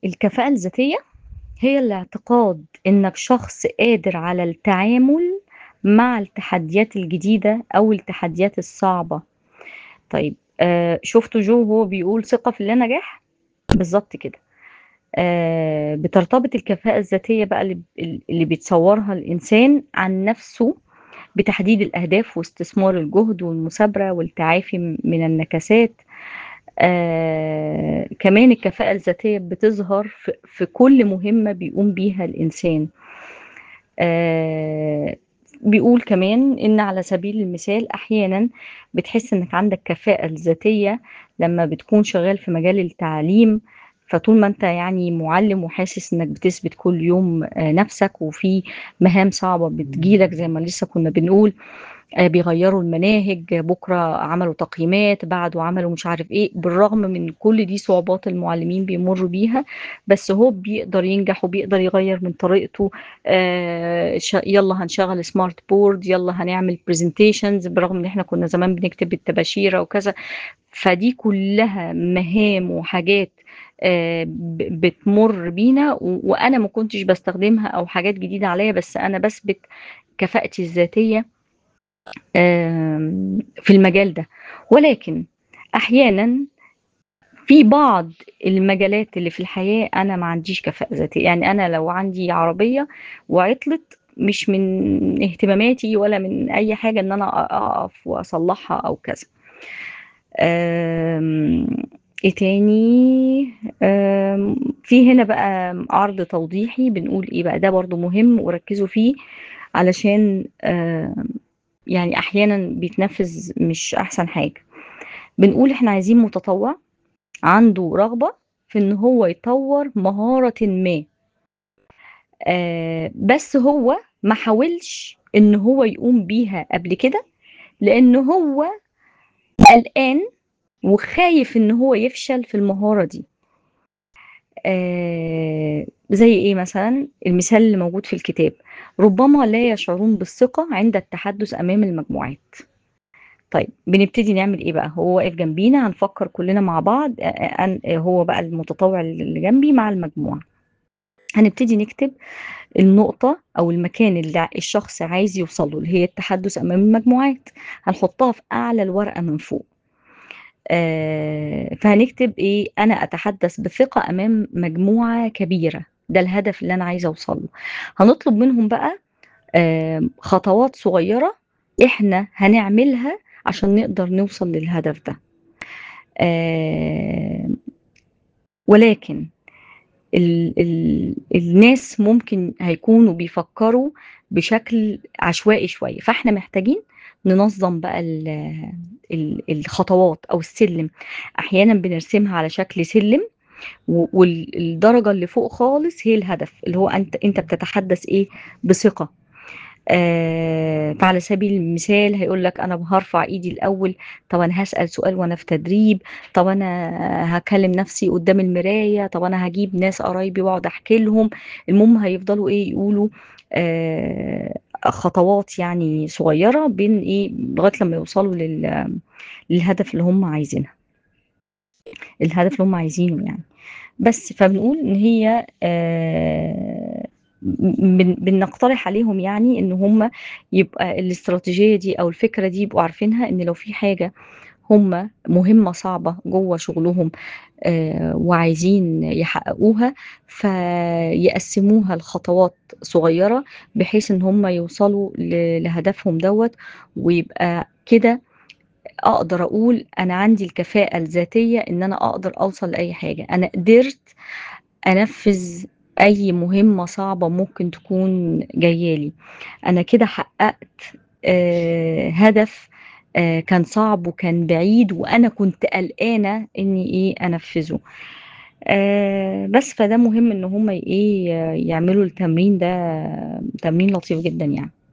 الكفاءة الذاتية هي الاعتقاد إنك شخص قادر على التعامل مع التحديات الجديدة أو التحديات الصعبة. طيب آآ شُفتوا جو وهو بيقول ثقة في اللانجاح؟ بالضبط كده. آآ بترتبط الكفاءة الذاتية بقى اللي ب ال اللي بيتصوّرها الإنسان عن نَفْسه بتحديد الأهداف واستثمار الجهد والمثابرة والتعافي م من النكسات. آآ كمان الكفاءة الذاتية بتظهر في في كل مهمة بيقوم بيها الإنسان. آآ بيقول كمان إن على سبيل المثال أحيانًا بتحس إنك عندك كفاءة الذاتية لمّا بتكون شغّال في مجال التعليم، فطول ما أنت يعني مُعلِّم وحاسس إنك بتثبت كل يوم آآ نَفْسك وفي مهام صعبة بتيجي لك زي ما لسه كُنّا بنقول آآ بيغيّروا المناهج، بُكرة عملوا تقييمات، بعده عملوا مش عارف إيه، بالرغم من كل دي صعوبات المُعلِّمين بيمُرّوا بيها، بس هو بيقدر ينجح وبيقدر يغيّر من طريقته آآ ش يالّا هنشغّل smart board يالّا هنعمل presentations بالرغم إن إحنا كُنّا زمان بنكتب بالطباشيرة وكذا، فدي كُلّها مهام وحاجات آآ ب بتمُر بينا و وأنا ما كنتش باستخدمها أو حاجات جديدة عليّا، بس أنا باثبت كفاءتي الذاتية آمم في المجال ده. ولكن أحيانًا في بعض المجالات اللي في الحياة أنا ما عنديش كفاءة ذاتية، يعني أنا لو عندي عربية وعطلت مش من اهتماماتي ولا من أي حاجة إن أنا أ أقف وأصلّحها أو كذا. آمم إيه تاني؟ آمم في هنا بقى عرض توضيحي بنقول إيه بقى، ده برضه مهم وركّزوا فيه علشان آآ يعني أحيانًا بيتنفّذ مش أحسن حاجة. بنقول إحنا عايزين متطوّع عنده رغبة في إن هو يطوّر مهارةٍ ما. آآ بس هو ما حاولش إن هو يقوم بيها قبل كده، لإن هو قلقان وخايف إن هو يفشل في المهارة دي. آآ زي إيه مثلًا؟ المثال اللي موجود في الكتاب، ربما لا يشعرون بالثقة عند التحدث أمام المجموعات. طيب بنبتدي نعمل إيه بقى، هو واقف جنبينا هنفكّر كُلّنا مع بعض أ أ أن هو بقى المتطوّع اللي جنبي مع المجموعة. هنبتدي نكتب النقطة أو المكان اللي ع الشخص عايز يوصل له، اللي هي التحدث أمام المجموعات، هنحطها في أعلى الورقة من فوق. آآ فهنكتب إيه، أنا أتحدث بثقة أمام مجموعة كبيرة، ده الهدف اللي أنا عايزة أوصل له. هنطلب منهم بقى آمم خطوات صغيّرة إحنا هنعملها عشان نقدر نوصل للهدف ده. آمم ولكن ال ال الناس ممكن هيكونوا بيفكّروا بشكل عشوائي شوية، فإحنا محتاجين ننظّم بقى ال ال الخطوات أو السلِّم. أحيانًا بنرسمها على شكل سلِّم و وال الدرجة اللي فوق خالص هي الهدف، اللي هو أنت أنت بتتحدث إيه، بثقة. آآ فعلى سبيل المثال هيقول لك أنا ب هارفع إيدي الأول، طب أنا هاسأل سؤال وأنا في تدريب، طب أنا هاكلّم نَفْسي قدّام المراية، طب أنا هاجيب ناس قرايبي وأقعد أحكي لهم، المهم هيفضلوا إيه، يقولوا آآ خطوات يعني صغيّرة بين إيه، لغاية لمّا يوصلوا لل للهدف اللي هم عايزينها. الهدف اللي هم عايزينه يعني. بس، فبنقول إن هي آآ م بن بنقترح عليهم يعني إن هم يبقى الاستراتيجية دي أو الفكرة دي يبقوا عارفينها إن لو في حاجة هم مهمة صعبة جوّه شغلهم آآ وعايزين يحققوها، فيقسّموها لخطوات صغيّرة بحيث إن هم يوصلوا ل لهدفهم دوّة، ويبقى كده أقدر أقول أنا عندي الكفاءة الذاتية إن أنا أقدر أوصل لأي حاجة، أنا قدرت أنفّذ أي مهمة صعبة ممكن تكون جاية لي، أنا كده حققت آآ هدف آآ كان صعب وكان بعيد وأنا كنت قلقانة إني إيه، أنفّذه. آآ بس، فده مهم إن هم إيه، يعملوا التمرين ده تمرين لطيف جدًا يعني.